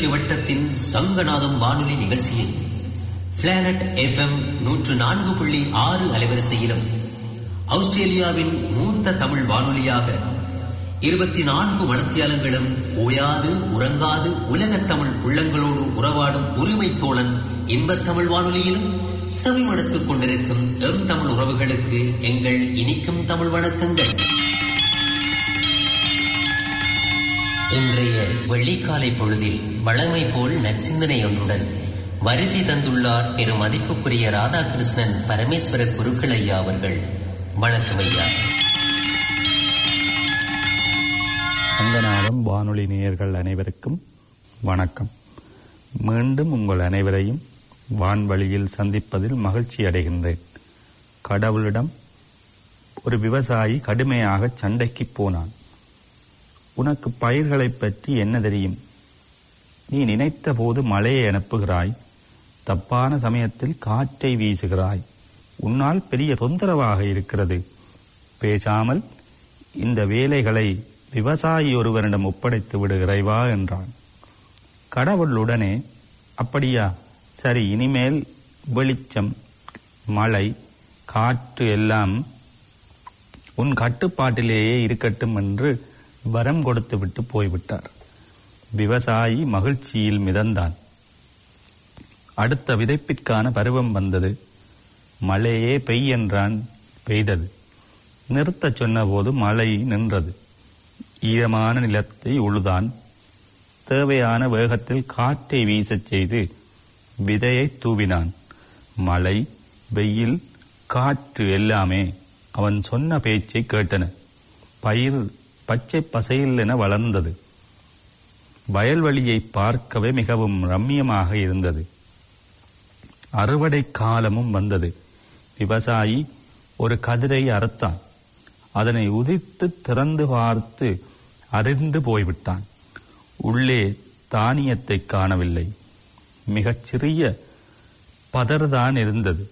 கிளிநொச்சி வட்டத்தின் சங்கநாதம் வானொலி நிகழ்ச்சியை பிளானட் எஃப்எம் நூற்று நான்கு புள்ளி ஆறு அலைவரிசையிலும் ஆஸ்திரேலியாவின் மூத்த தமிழ் வானொலியாக இருபத்தி நான்கு மணத்தியாலங்களும் ஓயாது உறங்காது உலகத் தமிழ் உள்ளங்களோடு உறவாடும் உரிமை தோழன் இன்பத் தமிழ் வானொலியிலும் செவிமடுத்துக் கொண்டிருக்கும் எம் தமிழ் உறவுகளுக்கு எங்கள் இனிக்கும் தமிழ் வணக்கங்கள் இன்றைய வெள்ளிக்காலை பொழுதில் வழமை போல் நற்சிந்தனை ஒன்றுடன் வருகை தந்துள்ளார் பெரும் மதிப்புக்குரிய ராதாகிருஷ்ணன் பரமேஸ்வர குருக்கள் ஐயா அவர்கள் வணக்கம் ஐயா சங்கநாதம் வானொலி நேயர்கள் அனைவருக்கும் வணக்கம் மீண்டும் உங்கள் அனைவரையும் வான்வழியில் சந்திப்பதில் மகிழ்ச்சி அடைகின்றேன் கடவுளிடம் ஒரு விவசாயி கடுமையாக சண்டைக்கு போனான் உனக்கு பயிர்களைப் பற்றி என்ன தெரியும் நீ நினைத்த போது மழையை அனுப்புகிறாய் தப்பான சமயத்தில் காற்றை வீசுகிறாய் உன்னால் பெரிய தொந்தரவாக இருக்கிறது பேசாமல் இந்த வேலைகளை விவசாயி ஒருவரிடம் ஒப்படைத்து விடுகிறாய்வா என்றான் கடவுள் உடனே அப்படியா சரி இனிமேல் வெளிச்சம் மழை காற்று எல்லாம் உன் கட்டுப்பாட்டிலேயே இருக்கட்டும் என்று வரம் கொடுத்து விட்டு போய்விட்டார் விவசாயி மகிழ்ச்சியில் மிதந்தான் அடுத்த விதைப்பிற்கான பருவம் வந்தது மழையே பெய் என்றான் பெய்தது நிறுத்தச் சொன்னபோது மழை நின்றது ஈரமான நிலத்தை உழுதான் தேவையான வேகத்தில் காற்றை வீசச் செய்து விதையை தூவினான் மழை வெயில் காற்று எல்லாமே அவன் சொன்ன பேச்சை கேட்டன பயிர் பச்சை பசையில் என வளர்ந்தது வயல்வெளியை பார்க்கவே மிகவும் ரம்மியமாக இருந்தது அறுவடை காலமும் வந்தது விவசாயி ஒரு கதிரை அறுத்தான் அதனை உதித்து திறந்து பார்த்து அறிந்து போய்விட்டான் உள்ளே தானியத்தை காணவில்லை மிகச் சிறிய பதர்தான் இருந்தது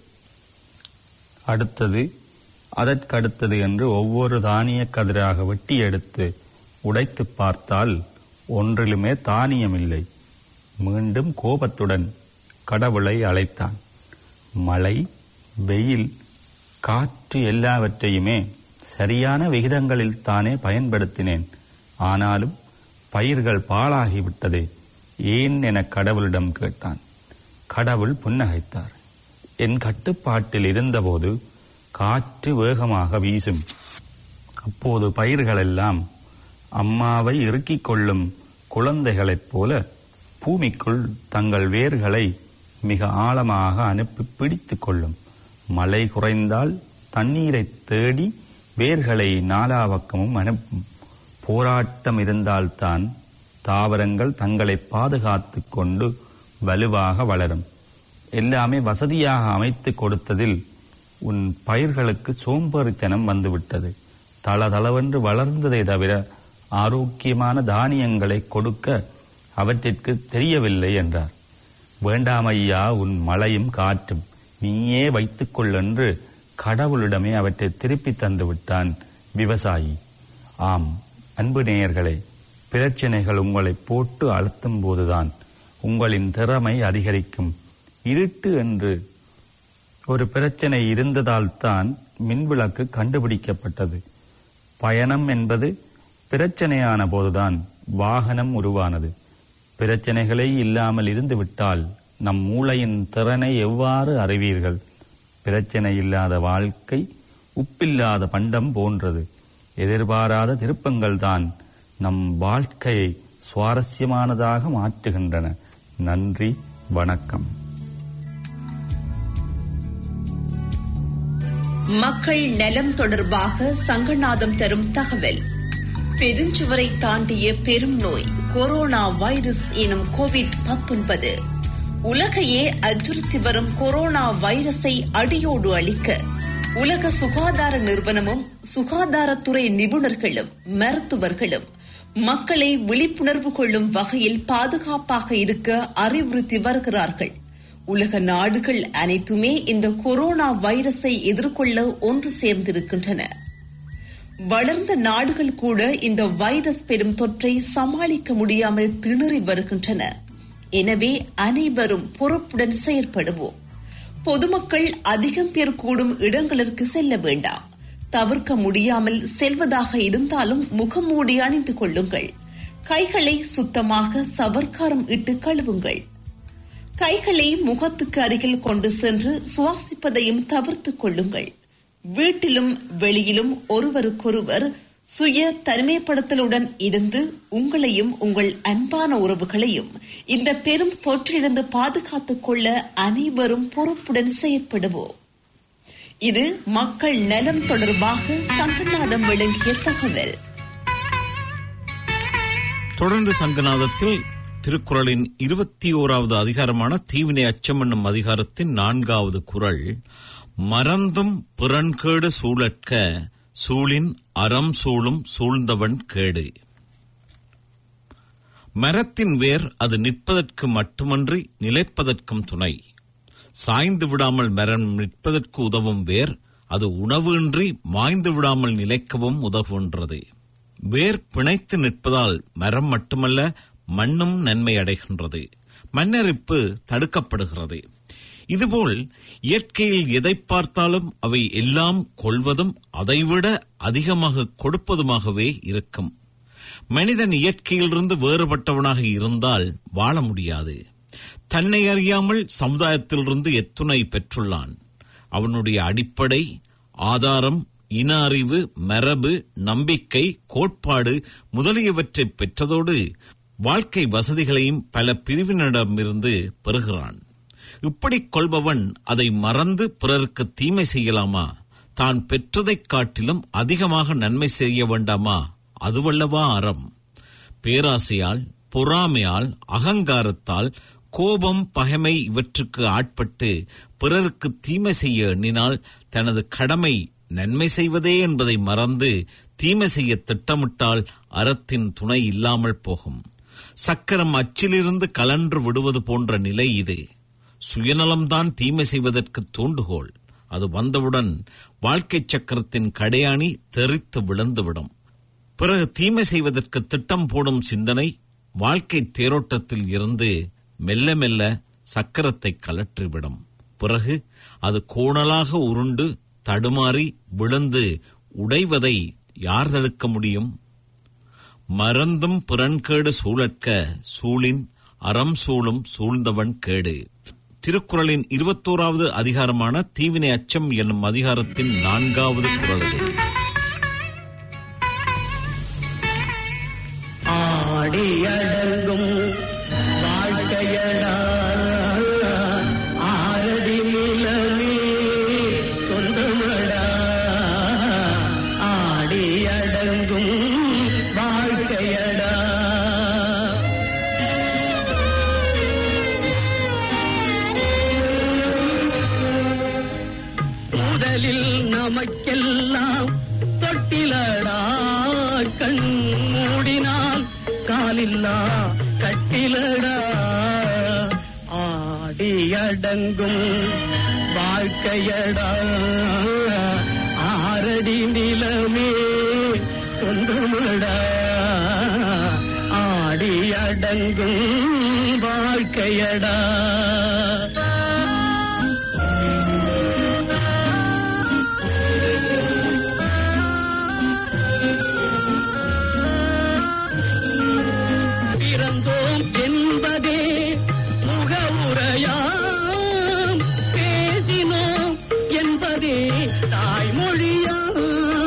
அடுத்தது அதற்கடுத்தது என்று ஒவ்வொரு தானிய கதிராக வெட்டி எடுத்து உடைத்து பார்த்தால் ஒன்றிலுமே தானியம் இல்லை மீண்டும் கோபத்துடன் கடவுளை அழைத்தான் மழை வெயில் காற்று எல்லாவற்றையுமே சரியான விகிதங்களில் தானே பயன்படுத்தினேன் ஆனாலும் பயிர்கள் பாழாகிவிட்டதே ஏன் என கடவுளிடம் கேட்டான் கடவுள் புன்னகைத்தார் என் கட்டுப்பாட்டில் இருந்தபோது காற்று வேகமாக வீசும் அப்போது பயிர்களெல்லாம் அம்மாவை இறுக்கிக் கொள்ளும் குழந்தைகளைப் போல பூமிக்குள் தங்கள் வேர்களை மிக ஆழமாக அனுப்பி பிடித்து கொள்ளும் மழை குறைந்தால் தண்ணீரை தேடி வேர்களை நாலாபக்கமும் அனுப்பும் போராட்டம் இருந்தால்தான் தாவரங்கள் தங்களை பாதுகாத்து கொண்டு வலுவாக வளரும் எல்லாமே வசதியாக அமைத்து கொடுத்ததில் உன் பயிர்களுக்கு சோம்பேறித்தனம் வந்துவிட்டது தளதளவென்று வளர்ந்ததை தவிர ஆரோக்கியமான தானியங்களை கொடுக்க அவற்றிற்கு தெரியவில்லை என்றார் வேண்டாமையா உன் மழையும் காற்றும் நீயே வைத்துக்கொள் என்று கடவுளிடமே அவற்றை திருப்பி தந்து விட்டான் விவசாயி ஆம் அன்பு நேயர்களே பிரச்சனைகள் உங்களை போட்டு அழுத்தும் போதுதான் உங்களின் திறமை அதிகரிக்கும் இருட்டு என்று ஒரு பிரச்சனை இருந்ததால் தான் மின்விளக்கு கண்டுபிடிக்கப்பட்டது பயணம் என்பது பிரச்சனையான போதுதான் வாகனம் உருவானது பிரச்சனைகளே இல்லாமல் இருந்துவிட்டால் நம் மூளையின் திறனை எவ்வாறு அறிவீர்கள் பிரச்சனை இல்லாத வாழ்க்கை உப்பில்லாத பண்டம் போன்றது எதிர்பாராத திருப்பங்கள் தான் நம் வாழ்க்கையை சுவாரஸ்யமானதாக மாற்றுகின்றன நன்றி வணக்கம் மக்கள் நலம் தொடர்பாக சங்கநாதம் தரும் தகவல் பெருஞ்சுவரை தாண்டிய பெரும் நோய் கொரோனா வைரஸ் எனும் கோவிட் பத்தொன்பது உலகையே அச்சுறுத்தி வரும் கொரோனா வைரஸை அடியோடு அழிக்க உலக சுகாதார நிறுவனமும் சுகாதாரத்துறை நிபுணர்களும் மருத்துவர்களும் மக்களை விழிப்புணர்வு கொள்ளும் வகையில் பாதுகாப்பாக இருக்க அறிவுறுத்தி வருகிறார்கள் உலக நாடுகள் அனைத்துமே இந்த கொரோனா வைரஸை எதிர்கொள்ள ஒன்று சேர்ந்திருக்கின்றன வளர்ந்த நாடுகள் கூட இந்த வைரஸ் பெரும் தொற்றை சமாளிக்க முடியாமல் திணறி வருகின்றன எனவே அனைவரும் பொறுப்புடன் செயற்படுவோம் பொதுமக்கள் அதிகம் பேர் கூடும் இடங்களுக்கு செல்ல வேண்டாம் தவிர்க்க முடியாமல் செல்வதாக இருந்தாலும் முகமூடி அணிந்து கொள்ளுங்கள் கைகளை சுத்தமாக சவர்க்காரம் இட்டு கழுவுங்கள் கைகளை முகத்துக்கு அருகில் கொண்டு சென்று சுவாசிப்பதையும் தவிர்த்துக் கொள்ளுங்கள் வீட்டிலும் வெளியிலும் ஒருவருக்கொருவர் சுய தனிமைப்படுத்தலுடன் இருந்து உங்களையும் உங்கள் அன்பான உறவுகளையும் இந்த பெரும் தொற்றிலிருந்து பாதுகாத்துக் கொள்ள அனைவரும் பொறுப்புடன் செயற்படுவோம் இது மக்கள் நலம் தொடர்பாக சங்கநாதம் விளங்கிய தகவல் தொடர்ந்து சங்கநாதத்தில் திருக்குறளின் இருபத்தி ஓராவது அதிகாரமான தீவினை அச்சம் என்னும் அதிகாரத்தின் நான்காவது குறள் மறந்தும் புறன்கேடு சூழற்க சூழின் அறம் சூழும் சூழ்ந்தவன் கேடு மரத்தின் வேர் அது நிற்பதற்கு மட்டுமன்றி நிலைப்பதற்கும் துணை சாய்ந்து விடாமல் மரம் நிற்பதற்கு உதவும் வேர் அது உணவின்றி மாய்ந்து விடாமல் நிலைக்கவும் உதவுகின்றது வேர் பிணைத்து நிற்பதால் மரம் மட்டுமல்ல மண்ணும் நன்மை அடைகின்றது மண்ணரிப்பு தடுக்கப்படுகிறது இதுபோல் இயற்கையில் எதை பார்த்தாலும் அவை எல்லாம் கொள்வதும் அதைவிட அதிகமாக கொடுப்பதுமாகவே இருக்கும் மனிதன் இயற்கையிலிருந்து வேறுபட்டவனாக இருந்தால் வாழ முடியாது தன்னை அறியாமல் சமுதாயத்திலிருந்து எத்துணை பெற்றுள்ளான் அவனுடைய அடிப்படை ஆதாரம் இன அறிவு மரபு நம்பிக்கை கோட்பாடு முதலியவற்றை பெற்றதோடு வாழ்க்கை வசதிகளையும் பல பிரிவினரிடமிருந்து பெறுகிறான் இப்படி கொள்பவன் அதை மறந்து பிறருக்கு தீமை செய்யலாமா தான் பெற்றதைக் காட்டிலும் அதிகமாக நன்மை செய்ய வேண்டாமா அதுவல்லவா அறம் பேராசையால் பொறாமையால் அகங்காரத்தால் கோபம் பகைமை இவற்றுக்கு ஆட்பட்டு பிறருக்கு தீமை செய்ய எண்ணினால் தனது கடமை நன்மை செய்வதே என்பதை மறந்து தீமை செய்ய திட்டமிட்டால் அறத்தின் துணை இல்லாமல் போகும் சக்கரம் அச்சிலிருந்து கலன்று விடுவது போன்ற நிலை இது சுயநலம்தான் தீமை செய்வதற்கு தூண்டுகோல் அது வந்தவுடன் வாழ்க்கை சக்கரத்தின் கடையாணி தெரித்து விழுந்துவிடும் பிறகு தீமை செய்வதற்கு திட்டம் போடும் சிந்தனை வாழ்க்கை தேரோட்டத்தில் இருந்து மெல்ல மெல்ல சக்கரத்தை கலற்றிவிடும் பிறகு அது கோணலாக உருண்டு தடுமாறி விழுந்து உடைவதை யார் தடுக்க முடியும் மறந்தும் புறன்கேடு சூழற்க சூழின் அறம் சூழும் சூழ்ந்தவன் கேடு திருக்குறளின் இருபத்தோராவது அதிகாரமான தீவினை அச்சம் என்னும் அதிகாரத்தின் நான்காவது குறள் இது ஆடி அடங்கும் வாழ்க்கையடா ஆரடி நிலமே சொந்தமடா ஆடி அடங்கும் வாழ்க்கையடா முதலில் நமக்கெல்லாம் தொட்டிலடா கண் மூடினால் காலில்லா கட்டிலடா ஆடி அடங்கும் வாழ்க்கையடா ஆரடி நிலமே சொந்தமடா ஆடி அடங்கும் வாழ்க்கையடா பிறந்தோம் என்பதே முகவுரையாம் பேசினோம் என்பதே தாய்மொழியாம்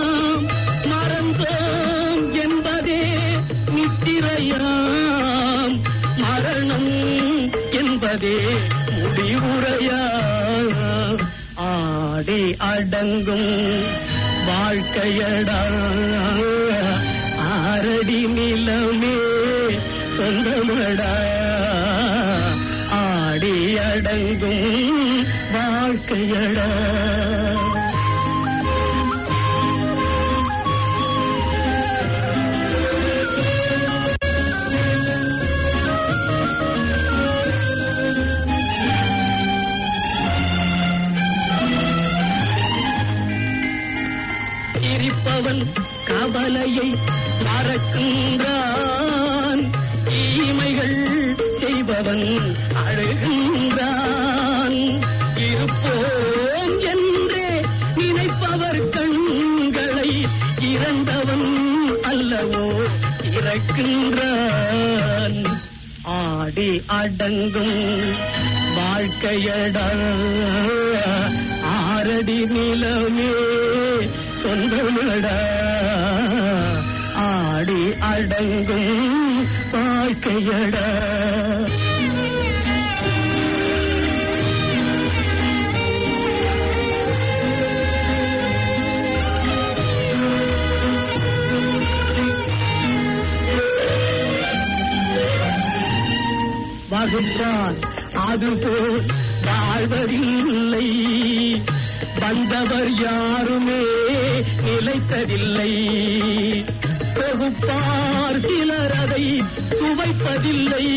மறந்தோம் என்பதே நித்திரையாம் மரணம் என்பதே முடிவுரையாம் ஆடி அடங்கும் வாழ்க்கையடா ஆரடி நிலமே சொந்தமடா ஆடி அடங்கும் வாழ்க்கையடா சிரிப்பவன் கவலையை மறக்கின்றான் தீமைகள் செய்வ இருப்பவன் அழுகின்றான் இருப்போம் என்றே நினைப்பவர் கண்களை இறந்தவன் அல்லவோ இறக்கின்றான் ஆடி அடங்கும் வாழ்க்கையடா ஆரடி நிலமே சொந்தமடா ஆடி அடங்கும் வாழ்க்கையடா வகுப்பான் அதுபோல் வாழ்வதில்லை வந்தவர் யாருமே நிலைத்ததில்லை தொகுப்பார் சிலர் அதை சுவைப்பதில்லை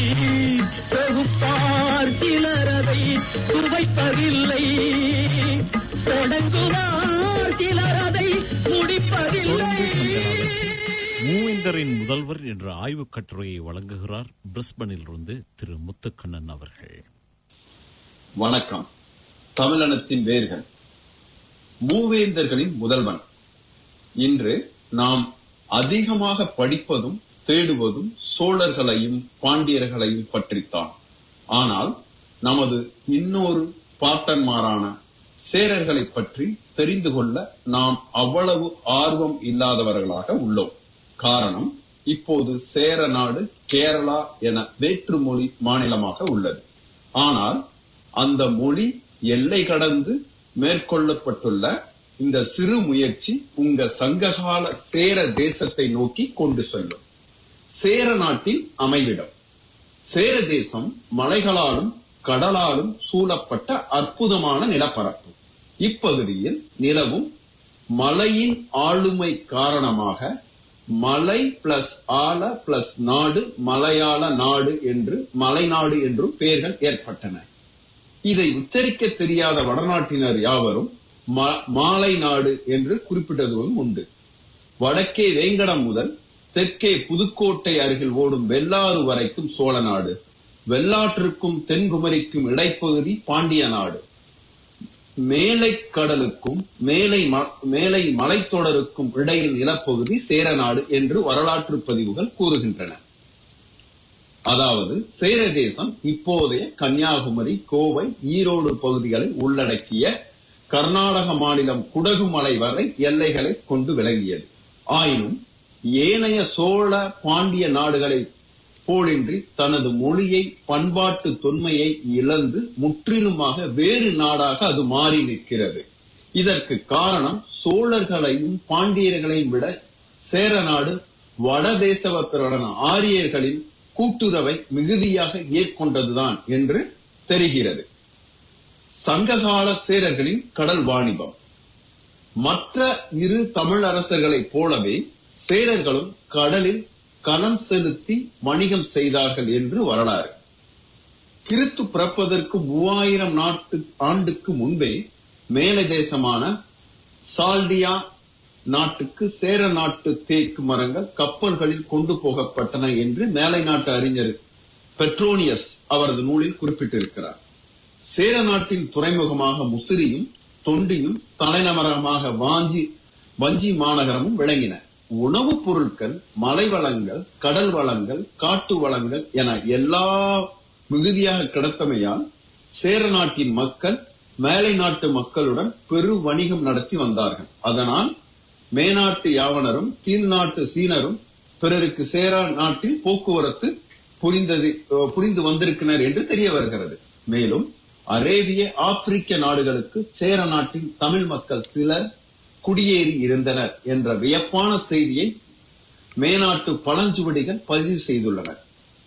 தொகுப்பார் சிலர் அதை சுவைப்பதில்லை தொடங்குவார் சிலர் அதை முடிப்பதில்லை மூவேந்தரின் முதல்வர் என்ற ஆய்வுக் கட்டுரையை வழங்குகிறார் பிரிஸ்பனிலிருந்து திரு முத்துக்கண்ணன் அவர்கள் வணக்கம் தமிழனத்தின் வேர்கள் மூவேந்தர்களின் முதல்வன் இன்று நாம் அதிகமாக படிப்பதும் தேடுவதும் சோழர்களையும் பாண்டியர்களையும் பற்றித்தான் ஆனால் நமது இன்னொரு பாட்டன்மாரான சேரர்களை பற்றி தெரிந்து கொள்ள நாம் அவ்வளவு ஆர்வம் இல்லாதவர்களாக உள்ளோம் காரணம் இப்போது சேர நாடு கேரளா என வேற்றுமொழி மாநிலமாக உள்ளது ஆனால் அந்த மொழி எல்லை கடந்து மேற்கொள்ளப்பட்டுள்ள இந்த சிறு முயற்சி உங்க சங்ககால சேர தேசத்தை நோக்கி கொண்டு செல்லும் சேர நாட்டின் அமைவிடம் சேர தேசம் மலைகளாலும் கடலாலும் சூழப்பட்ட அற்புதமான நிலப்பரப்பு இப்பகுதியில் நிலவும் மலையின் ஆளுமை காரணமாக மலை பிளஸ் ஆல பிளஸ் நாடு மலையாள நாடு என்று மலைநாடு என்றும் பெயர்கள் ஏற்பட்டன இதை உச்சரிக்க தெரியாத வடநாட்டினர் யாவரும் ம- மாலை நாடு என்று குறிப்பிட்டதும் உண்டு வடக்கே வேங்கடம் முதல் தெற்கே புதுக்கோட்டை அருகில் ஓடும் வெள்ளாறு வரைக்கும் சோழ நாடு வெள்ளாற்றுக்கும் தென்குமரிக்கும் இடைப்பகுதி பாண்டிய நாடு மேலை கடலுக்கும் மேலை ம- மேலை மலைத்தொடருக்கும் இடையில் நிலப்பகுதி சேரநாடு என்று வரலாற்று பதிவுகள் கூறுகின்றன அதாவது சேர தேசம் இப்போதைய கன்னியாகுமரி கோவை ஈரோடு பகுதிகளை உள்ளடக்கிய கர்நாடக மாநிலம் குடகு மலை வரை எல்லைகளை கொண்டு விளங்கியது ஆயினும் ஏனைய சோழ பாண்டிய நாடுகளை போலின்றி தனது மொழியை பண்பாட்டு தொன்மையை இழந்து முற்றிலுமாக வேறு நாடாக அது மாறி நிற்கிறது இதற்கு காரணம் சோழர்களையும் பாண்டியர்களையும் விட சேர நாடு வடதேசவத்தரான ஆரியர்களின் கூட்டுறவை மிகுதியாக ஏற்கொண்டதுதான் என்று தெரிகிறது சங்ககால சேரர்களின் கடல் வாணிபம் மற்ற இரு தமிழ் அரசர்களைப் போலவே சேரர்களும் கடலில் கலம் செலுத்தி வணிகம் செய்தார்கள் என்று வரலாறு கிறித்து பிறப்பதற்கு மூவாயிரம் நாட்டு ஆண்டுக்கு முன்பே மேலை தேசமான சால்டியா நாட்டுக்கு சேர நாட்டு தேக்கு மரங்கள் கப்பல்களில் கொண்டு போகப்பட்டன என்று மேலை நாட்டு அறிஞர் பெட்ரோனியஸ் அவரது நூலில் குறிப்பிட்டிருக்கிறார் சேர நாட்டின் துறைமுகமாக முசிறியும் தொண்டியும் தலைநகரமாக வாஞ்சி வஞ்சி மாநகரமும் விளங்கின உணவுப் பொருட்கள் மலை வளங்கள் கடல் வளங்கள் காட்டு வளங்கள் என எல்லா மிகுதியாக கிடத்தமையால் சேர நாட்டின் மக்கள் மேலை நாட்டு மக்களுடன் பெரு வணிகம் நடத்தி வந்தார்கள் அதனால் மேநாட்டு யாவனரும் கீழ் நாட்டு சீனரும் பிறருக்கு சேர நாட்டில் போக்குவரத்து புரிந்தது அஹ், புரிந்து வந்திருக்கிறார் என்று தெரிய வருகிறது மேலும் அரேபிய ஆப்பிரிக்க நாடுகளுக்கு சேர நாட்டின் தமிழ் மக்கள் சிலர் குடியேறி இருந்தனர் என்ற வியப்பான செய்தியை மேநாட்டு பழஞ்சுவடிகள் பதிவு செய்துள்ளனர்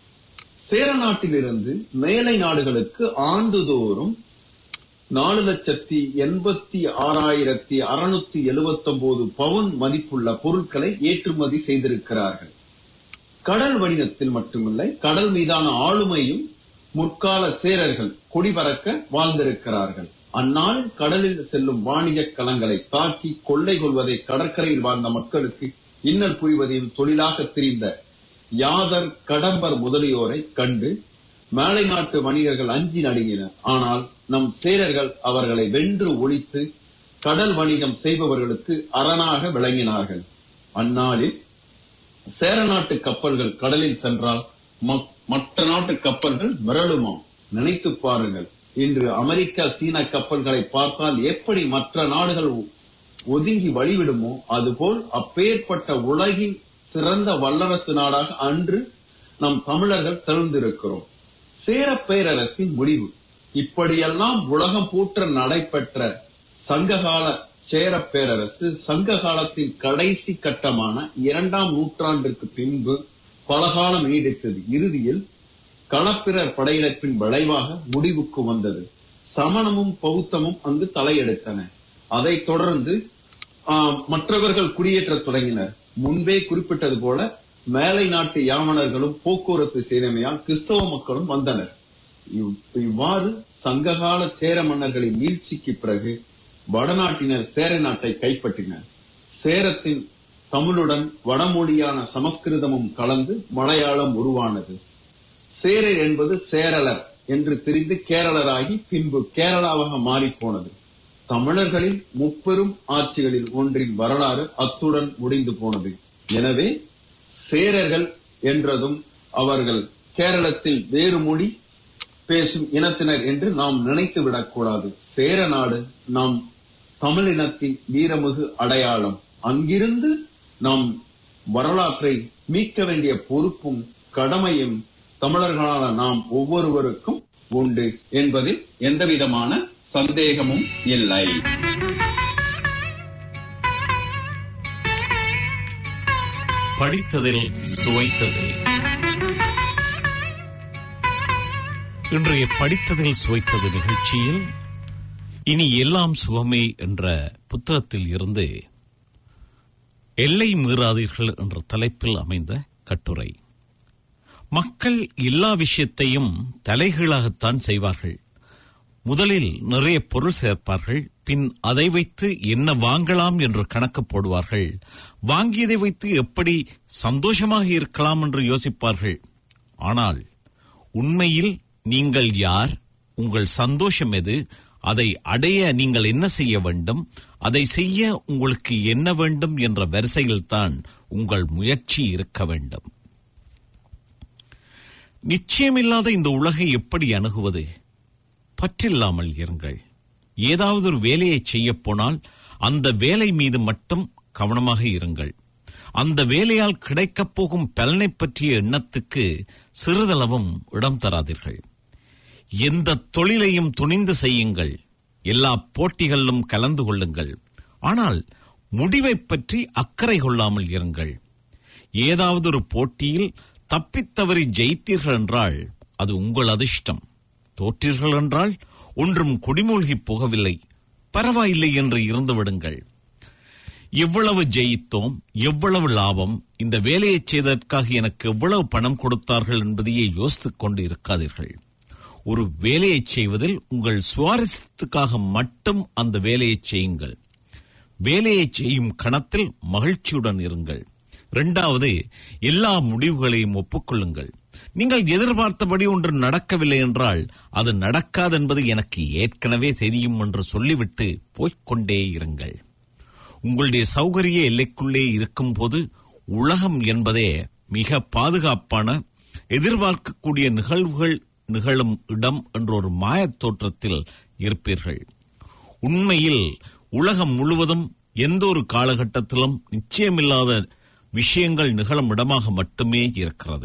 சேர நாட்டிலிருந்து மேலை நாடுகளுக்கு ஆண்டுதோறும் நாலு லட்சத்தி எண்பத்தி ஆறாயிரத்தி அறுநூத்தி எழுபத்தி ஒன்பது பவுன் மதிப்புள்ள பொருட்களை ஏற்றுமதி செய்திருக்கிறார்கள் கடல் வணிகத்தில் மட்டுமில்லை கடல் மீதான ஆளுமையும் முற்கால சேரர்கள் கொடிபறக்க வாழ்ந்திருக்கிறார்கள் அந்நாள் கடலில் செல்லும் வாணிக கலங்களை தாக்கி கொள்ளை கொள்வதை கடற்கரையில் வாழ்ந்த மக்களுக்கு இன்னல் புரிவதையும் தொழிலாக தெரிந்த யாதர் கடம்பர் முதலியோரை கண்டு மேலை நாட்டு வணிகர்கள் அஞ்சி நடுங்கினர் ஆனால் நம் சேரர்கள் அவர்களை வென்று ஒழித்து கடல் வணிகம் செய்பவர்களுக்கு அரணாக விளங்கினார்கள் அந்நாளில் சேர நாட்டு கப்பல்கள் கடலில் சென்றால் ம- மற்ற நாட்டு கப்பல்கள் மிரளுமாம் நினைத்து பாருங்கள் இன்று அமெரிக்கா சீன கப்பல்களை பார்த்தால் எப்படி மற்ற நாடுகள் ஒ- ஒதுங்கி வழிவிடுமோ அதுபோல் அப்பேற்பட்ட உலகின் சிறந்த வல்லரசு நாடாக அன்று நம் தமிழர்கள் திறந்திருக்கிறோம் சேர பேரரசின் முடிவு இப்படியெல்லாம் உலகம் போற்ற நடைபெற்ற சங்ககால சேர பேரரசு சங்க காலத்தின் கடைசி கட்டமான இரண்டாம் நூற்றாண்டிற்கு பின்பு பலகாலம் நீடித்தது இறுதியில் களப்பிரர் படையெடுப்பின் விளைவாக முடிவுக்கு வந்தது சமணமும் பௌத்தமும் அங்கு தலையெடுத்தன அதைத் தொடர்ந்து ஆஹ், மற்றவர்கள் குடியேற்றத் தொடங்கினர் முன்பே குறிப்பிட்டது போல மேலை நாட்டு யாமனர்களும் போக்குவரத்து செய்தமையால் கிறிஸ்தவ மக்களும் வந்தனர் இவ்- இவ்வாறு சங்ககால சேர மன்னர்களின் வீழ்ச்சிக்கு பிறகு வடநாட்டினர் சேர நாட்டை கைப்பற்றினர் சேரத்தின் தமிழுடன் வடமொழியான சமஸ்கிருதமும் கலந்து மலையாளம் உருவானது சேரர் என்பது சேரலர் என்று பிரிந்து கேரளராகி பின்பு கேரளாவாக மாறிப் போனது தமிழர்களின் முப்பெரும் ஆட்சிகளில் ஒன்றின் வரலாறு அத்துடன் முடிந்து போனது எனவே சேரர்கள் என்றதும் அவர்கள் கேரளத்தில் வேறு மொழி பேசும் இனத்தினர் என்று நாம் நினைத்து விடக்கூடாது சேர நாடு நாம் தமிழினத்தின் வீரமிகு அடையாளம் அங்கிருந்து நாம் வரலாற்றை மீட்க வேண்டிய பொறுப்பும் கடமையும் தமிழர்களான நாம் ஒவ்வொருவருக்கும் உண்டு என்பதில் எந்தவிதமான சந்தேகமும் இல்லை படித்ததில் சுவைத்தது இன்றைய படித்ததில் சுவைத்தது நிகழ்ச்சியில் இனி எல்லாம் சுகமே என்ற புத்தகத்தில் இருந்து எல்லை மீறாதீர்கள் என்ற தலைப்பில் அமைந்த கட்டுரை மக்கள் எல்லா விஷயத்தையும் தலைகீழாகத்தான் செய்வார்கள் முதலில் நிறைய பொருள் சேர்ப்பார்கள் பின் அதை வைத்து என்ன வாங்கலாம் என்று கணக்கு போடுவார்கள் வாங்கியதை வைத்து எப்படி சந்தோஷமாக இருக்கலாம் என்று யோசிப்பார்கள் ஆனால் உண்மையில் நீங்கள் யார் உங்கள் சந்தோஷம் எது அதை அடைய நீங்கள் என்ன செய்ய வேண்டும் அதை செய்ய உங்களுக்கு என்ன வேண்டும் என்ற வரிசையில்தான் உங்கள் முயற்சி இருக்க வேண்டும் நிச்சயமில்லாத இந்த உலகை எப்படி அணுகுவது பற்றில்லாமல் இருங்கள் ஏதாவது ஒரு வேலையை செய்யப் போனால் அந்த வேலை மீது மட்டும் கவனமாக இருங்கள் அந்த வேலையால் கிடைக்கப் போகும் பலனை பற்றிய எண்ணத்துக்கு சிறிதளவும் இடம் தராதீர்கள் எந்த தொழிலையும் துணிந்து செய்யுங்கள் எல்லா போட்டிகளிலும் கலந்து கொள்ளுங்கள் ஆனால் முடிவைப் பற்றி அக்கறை கொள்ளாமல் இருங்கள் ஏதாவது ஒரு போட்டியில் தப்பித்தவறி ஜெயித்தீர்கள் என்றால் அது உங்கள் அதிர்ஷ்டம் தோற்றீர்கள் என்றால் ஒன்றும் குடிமூழ்கி போகவில்லை பரவாயில்லை என்று இருந்து விடுங்கள் எவ்வளவு ஜெயித்தோம் எவ்வளவு லாபம் இந்த வேலையை செய்ததற்காக எனக்கு எவ்வளவு பணம் கொடுத்தார்கள் என்பதையே யோசித்துக் கொண்டு இருக்காதீர்கள் ஒரு வேலையை செய்வதில் உங்கள் சுவாரஸ்யத்துக்காக மட்டும் அந்த வேலையை செய்யுங்கள் வேலையை செய்யும் கணத்தில் மகிழ்ச்சியுடன் இருங்கள் இரண்டாவது எல்லா முடிவுகளையும் ஒப்புக்கொள்ளுங்கள் நீங்கள் எதிர்பார்த்தபடி ஒன்று நடக்கவில்லை என்றால் அது நடக்காது என்பது எனக்கு ஏற்கனவே தெரியும் என்று சொல்லிவிட்டு போய்க்கொண்டே இருங்கள் உங்களுடைய சௌகரிய எல்லைக்குள்ளே இருக்கும்போது உலகம் என்பதே மிக பாதுகாப்பான எதிர்பார்க்கக்கூடிய நிகழ்வுகள் நிகழும் இடம் என்ற ஒரு மாயத் தோற்றத்தில் இருப்பீர்கள் உண்மையில் உலகம் முழுவதும் எந்த ஒரு காலகட்டத்திலும் நிச்சயமில்லாத விஷயங்கள் நிகழும் இடமாக மட்டுமே இருக்கிறது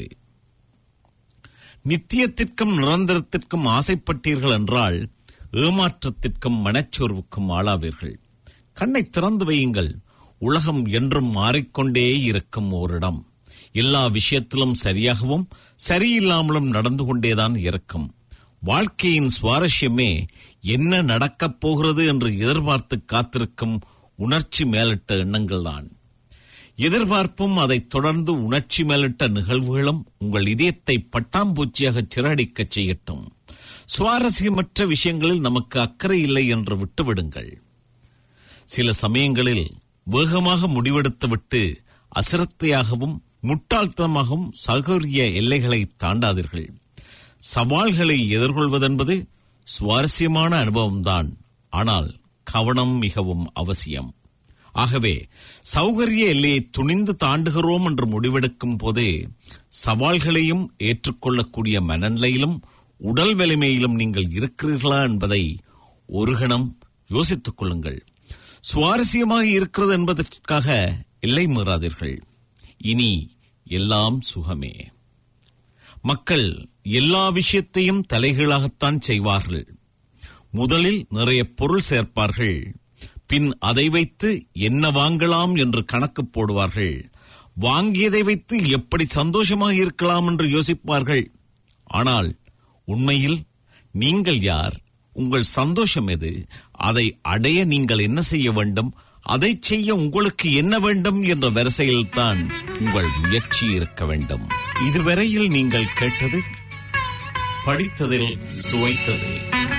நித்தியத்திற்கும் நிரந்தரத்திற்கும் ஆசைப்பட்டீர்கள் என்றால் ஏமாற்றத்திற்கும் மனச்சோர்வுக்கும் ஆளாவீர்கள் கண்ணை திறந்து வையுங்கள் உலகம் என்றும் மாறிக்கொண்டே இருக்கும் ஓரிடம் எல்லா விஷயத்திலும் சரியாகவும் சரியில்லாமலும் நடந்து கொண்டேதான் இருக்கும் வாழ்க்கையின் சுவாரஸ்யமே என்ன நடக்கப் போகிறது என்று எதிர்பார்த்து காத்திருக்கும் உணர்ச்சி மேலிட்ட எண்ணங்கள்தான் எதிர்பார்ப்பும் அதைத் தொடர்ந்து உணர்ச்சி மேலிட்ட நிகழ்வுகளும் உங்கள் இதயத்தை பட்டாம்பூச்சியாக சிறடிக்கச் செய்யட்டும் சுவாரஸ்யமற்ற விஷயங்களில் நமக்கு அக்கறை இல்லை என்று விட்டுவிடுங்கள் சில சமயங்களில் வேகமாக முடிவெடுத்துவிட்டு அசிரத்தையாகவும் முட்டாள்தனமாகவும் சகோரிய எல்லைகளை தாண்டாதீர்கள் சவால்களை எதிர்கொள்வதென்பது சுவாரஸ்யமான அனுபவம்தான் ஆனால் கவனம் மிகவும் அவசியம் ஆகவே சௌகரிய எல்லையை துணிந்து தாண்டுகிறோம் என்று முடிவெடுக்கும் போதே சவால்களையும் ஏற்றுக்கொள்ளக்கூடிய மனநிலையிலும் உடல் வலிமையிலும் நீங்கள் இருக்கிறீர்களா என்பதை ஒரு கணம் யோசித்துக் கொள்ளுங்கள் சுவாரஸ்யமாக இருக்கிறது என்பதற்காக எல்லை மீறாதீர்கள் இனி எல்லாம் சுகமே மக்கள் எல்லா விஷயத்தையும் தலைகீழாகத்தான் செய்வார்கள் முதலில் நிறைய பொருள் சேர்ப்பார்கள் பின் அதை வைத்து என்ன வாங்கலாம் என்று கணக்கு போடுவார்கள் வாங்கியதை வைத்து எப்படி சந்தோஷமாக இருக்கலாம் என்று யோசிப்பார்கள் ஆனால் உண்மையில் நீங்கள் யார் உங்கள் சந்தோஷம் எது அதை அடைய நீங்கள் என்ன செய்ய வேண்டும் அதை செய்ய உங்களுக்கு என்ன வேண்டும் என்ற வரிசையில் தான் உங்கள் முயற்சி இருக்க வேண்டும் இதுவரையில் நீங்கள் கேட்டது படித்ததில் சுவைத்தது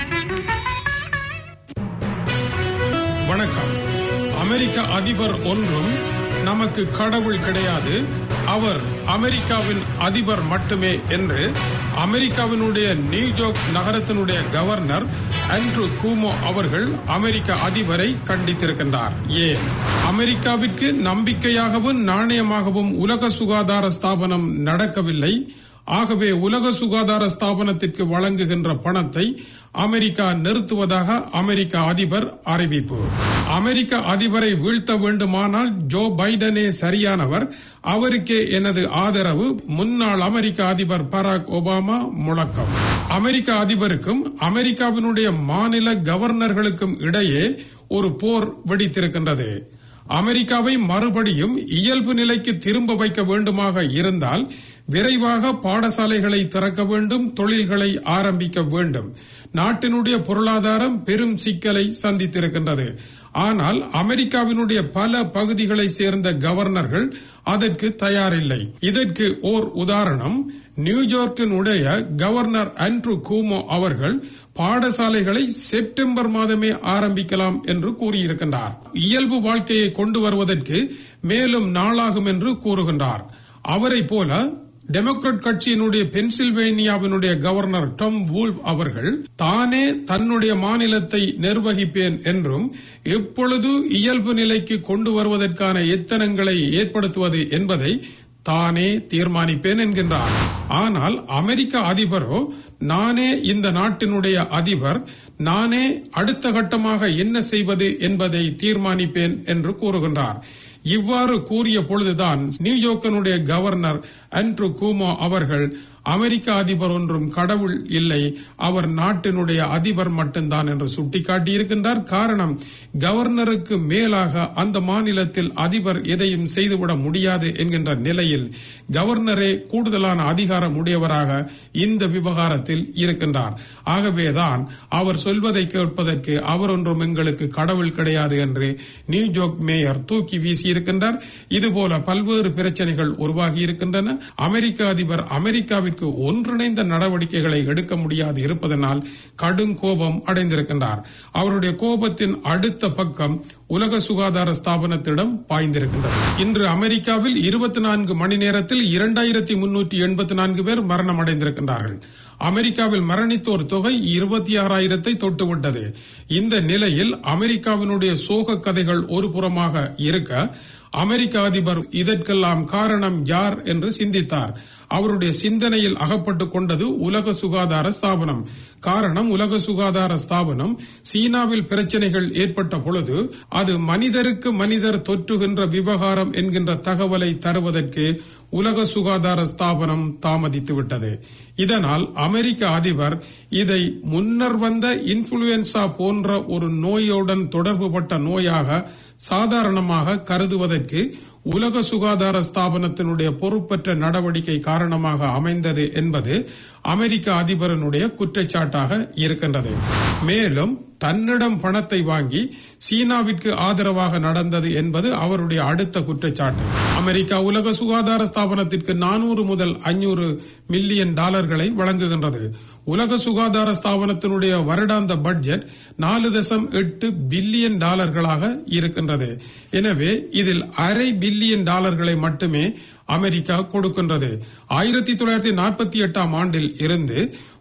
வணக்கம் அமெரிக்க அதிபர் ஒன்றும் நமக்கு கடவுள் கிடையாது அவர் அமெரிக்காவின் அதிபர் மட்டுமே என்று அமெரிக்காவினுடைய நியூயார்க் நகரத்தினுடைய கவர்னர் ஆண்ட்ரூ கூமோ அவர்கள் அமெரிக்க அதிபரை கண்டித்திருக்கின்றார் ஏன் அமெரிக்காவிற்கு நம்பிக்கையாகவும் நாணயமாகவும் உலக சுகாதார ஸ்தாபனம் நடக்கவில்லை ஆகவே உலக சுகாதார ஸ்தாபனத்திற்கு வழங்குகின்ற பணத்தை அமெரிக்கா நிறுத்துவதாக அமெரிக்க அதிபர் அறிவிப்பு அமெரிக்க அதிபரை வீழ்த்த வேண்டுமானால் ஜோ பைடனே சரியானவர் அவருக்கே எனது ஆதரவு முன்னாள் அமெரிக்க அதிபர் பராக் ஒபாமா முழக்கம் அமெரிக்க அதிபருக்கும் அமெரிக்காவினுடைய மாநில கவர்னர்களுக்கும் இடையே ஒரு போர் வெடித்திருக்கின்றது அமெரிக்காவை மறுபடியும் இயல்பு நிலைக்கு திரும்ப வைக்க வேண்டுமாக இருந்தால் விரைவாக பாடசாலைகளை திறக்க வேண்டும் தொழில்களை ஆரம்பிக்க வேண்டும் நாட்டினுடைய பொருளாதாரம் பெரும் சிக்கலை சந்தித்திருக்கின்றது ஆனால் அமெரிக்காவினுடைய பல பகுதிகளை சேர்ந்த கவர்னர்கள் அதற்கு தயாரில்லை இதற்கு ஓர் உதாரணம் நியூயார்க்கினுடைய கவர்னர் ஆண்ட்ரூ கூமோ அவர்கள் பாடசாலைகளை செப்டம்பர் மாதமே ஆரம்பிக்கலாம் என்று கூறியிருக்கின்றார் இயல்பு வாழ்க்கையை கொண்டு வருவதற்கு மேலும் நாளாகும் என்று கூறுகின்றார் அவரை போல டெமோக்ராட் கட்சியினுடைய பென்சில்வேனியாவினுடைய கவர்னர் டம் வூல் அவர்கள் தானே தன்னுடைய மாநிலத்தை நிர்வகிப்பேன் என்றும் எப்பொழுது இயல்பு நிலைக்கு கொண்டு வருவதற்கான எத்தனங்களை ஏற்படுத்துவது என்பதை தானே தீர்மானிப்பேன் என்கின்றார் ஆனால் அமெரிக்க அதிபரோ நானே இந்த நாட்டினுடைய அதிபர் நானே அடுத்த கட்டமாக என்ன செய்வது என்பதை தீர்மானிப்பேன் என்று கூறுகின்றார் இவ்வாறு கூறிய பொழுதுதான் நியூயார்க்கினுடைய கவர்னர் அண்ட்ரு கூமோ அவர்கள் அமெரிக்க அதிபர் ஒன்றும் கடவுள் இல்லை அவர் நாட்டினுடைய அதிபர் மட்டும்தான் என்று சுட்டிக்காட்டியிருக்கின்றார் காரணம் கவர்னருக்கு மேலாக அந்த மாநிலத்தில் அதிபர் எதையும் செய்துவிட முடியாது என்கின்ற நிலையில் கவர்னரே கூடுதலான அதிகாரம் உடையவராக இந்த விவகாரத்தில் இருக்கின்றார் ஆகவேதான் அவர் சொல்வதை கேட்பதற்கு அவர் ஒன்றும் எங்களுக்கு கடவுள் கிடையாது என்று நியூயார்க் மேயர் தூக்கி வீசியிருக்கின்றார் இதுபோல பல்வேறு பிரச்சனைகள் உருவாகி இருக்கின்றன அமெரிக்க அதிபர் அமெரிக்காவிற்கு ஒன்றிணைந்த நடவடிக்கைகளை எடுக்க முடியாது இருப்பதனால் கடும் கோபம் அடைந்திருக்கின்றார் அவருடைய கோபத்தின் அடுத்த பக்கம் உலக சுகாதார ஸ்தாபனத்திடம் பாய்ந்திருக்கின்றது இன்று அமெரிக்காவில் இருபத்தி நான்கு மணி நேரத்தில் இரண்டாயிரத்தி முன்னூற்றி எண்பத்தி நான்கு பேர் மரணம் அடைந்திருக்கின்றார்கள் அமெரிக்காவில் மரணித்தோர் தொகை இருபத்தி ஆறாயிரத்தை தொட்டுவிட்டது இந்த நிலையில் அமெரிக்காவினுடைய சோக கதைகள் ஒரு புறமாக இருக்க அமெரிக்க அதிபர் இதற்கெல்லாம் காரணம் யார் என்று சிந்தித்தார் அவருடைய சிந்தனையில் அகப்பட்டு கொண்டது உலக சுகாதார ஸ்தாபனம் காரணம் உலக சுகாதார ஸ்தாபனம் சீனாவில் பிரச்சனைகள் ஏற்பட்ட பொழுது அது மனிதருக்கு மனிதர் தொற்றுகின்ற விவகாரம் என்கின்ற தகவலை தருவதற்கு உலக சுகாதார ஸ்தாபனம் தாமதித்து விட்டது இதனால் அமெரிக்க அதிபர் இதை முன்னர் வந்த இன்ஃபுளுன்சா போன்ற ஒரு நோயுடன் தொடர்புபட்ட நோயாக சாதாரணமாக கருதுவதற்கு உலக சுகாதார ஸ்தாபனத்தினுடைய பொறுப்பற்ற நடவடிக்கை காரணமாக அமைந்தது என்பது அமெரிக்க அதிபரனுடைய குற்றச்சாட்டாக இருக்கின்றது மேலும் தன்னிடம் பணத்தை வாங்கி சீனாவிற்கு ஆதரவாக நடந்தது என்பது அவருடைய அடுத்த குற்றச்சாட்டு அமெரிக்கா உலக சுகாதார ஸ்தாபனத்திற்கு நானூறு முதல் ஐநூறு மில்லியன் டாலர்களை வழங்குகின்றது உலக சுகாதார ஸ்தாபனத்தினுடைய வருடாந்த பட்ஜெட் நாலு தசம் எட்டு பில்லியன் டாலர்களாக இருக்கின்றது எனவே இதில் அரை பில்லியன் டாலர்களை மட்டுமே அமெரிக்கா கொடுக்கின்றது ஆயிரத்தி தொள்ளாயிரத்தி நாற்பத்தி எட்டாம் ஆண்டில் இருந்து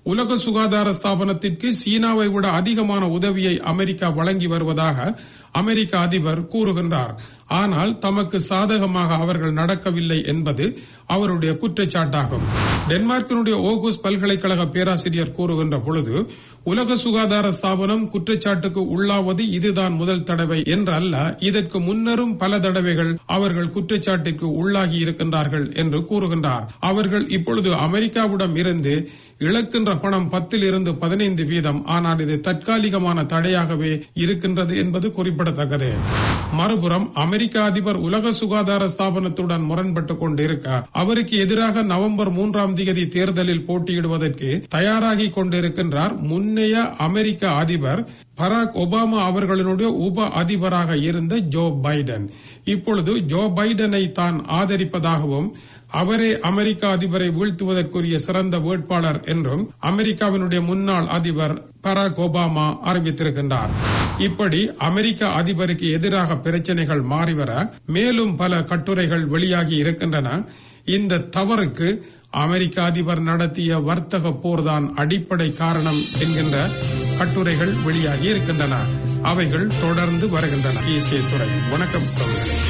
உலக சுகாதார ஸ்தாபனத்திற்கு சீனாவை விட அதிகமான உதவியை அமெரிக்கா வழங்கி வருவதாக அமெரிக்க அதிபர் கூறுகின்றார் ஆனால் தமக்கு சாதகமாக அவர்கள் நடக்கவில்லை என்பது அவருடைய குற்றச்சாட்டாகும் டென்மார்க்கினுடைய ஓகுஸ் பல்கலைக்கழக பேராசிரியர் கூறுகின்ற பொழுது உலக சுகாதார ஸ்தாபனம் குற்றச்சாட்டுக்கு உள்ளாவது இதுதான் முதல் தடவை என்றல்ல இதற்கு முன்னரும் பல தடவைகள் அவர்கள் குற்றச்சாட்டிற்கு உள்ளாகி இருக்கின்றார்கள் என்று கூறுகின்றார் அவர்கள் இப்பொழுது அமெரிக்காவிடம் இருந்து இழக்கின்ற பணம் பத்தில் இருந்து பதினைந்து வீதம் ஆனால் இது தற்காலிகமான தடையாகவே இருக்கின்றது என்பது குறிப்பிடத்தக்கது மறுபுறம் அமெரிக்க அதிபர் உலக சுகாதார ஸ்தாபனத்துடன் முரண்பட்டுக் கொண்டிருக்க அவருக்கு எதிராக நவம்பர் மூன்றாம் தேதி தேர்தலில் போட்டியிடுவதற்கு தயாராகி கொண்டிருக்கின்றார் முன்னைய அமெரிக்க அதிபர் பராக் ஒபாமா அவர்களினுடைய உப அதிபராக இருந்த ஜோ பைடன் இப்பொழுது ஜோ பைடனை தான் ஆதரிப்பதாகவும் அவரே அமெரிக்க அதிபரை வீழ்த்துவதற்குரிய சிறந்த வேட்பாளர் என்றும் அமெரிக்காவினுடைய முன்னாள் அதிபர் பராக் ஒபாமா அறிவித்திருக்கின்றார் இப்படி அமெரிக்க அதிபருக்கு எதிராக பிரச்சனைகள் மாறிவர மேலும் பல கட்டுரைகள் வெளியாகி இருக்கின்றன இந்த தவறுக்கு அமெரிக்க அதிபர் நடத்திய வர்த்தக போர்தான் அடிப்படை காரணம் என்கின்ற கட்டுரைகள் வெளியாகி இருக்கின்றன அவைகள் தொடர்ந்து வருகின்றன ஈசிய துறை வணக்கம் தோழர்களே.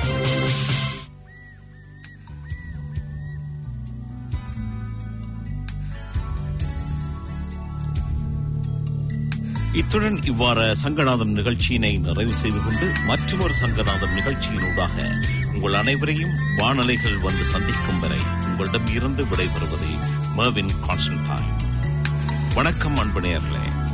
இத்துடன் இவ்வாறு சங்கநாதம் நிகழ்ச்சியினை நிறைவு செய்து கொண்டு மற்றொரு சங்கநாதம் நிகழ்ச்சியினூடாக உங்கள் அனைவரையும் வானலைகள் வந்து சந்திக்கும் வரை உங்களிடம் இருந்து விடைபெறுவது மர்வின் கான்ஸ்டன்டைன் வணக்கம் அன்பு நேயர்களே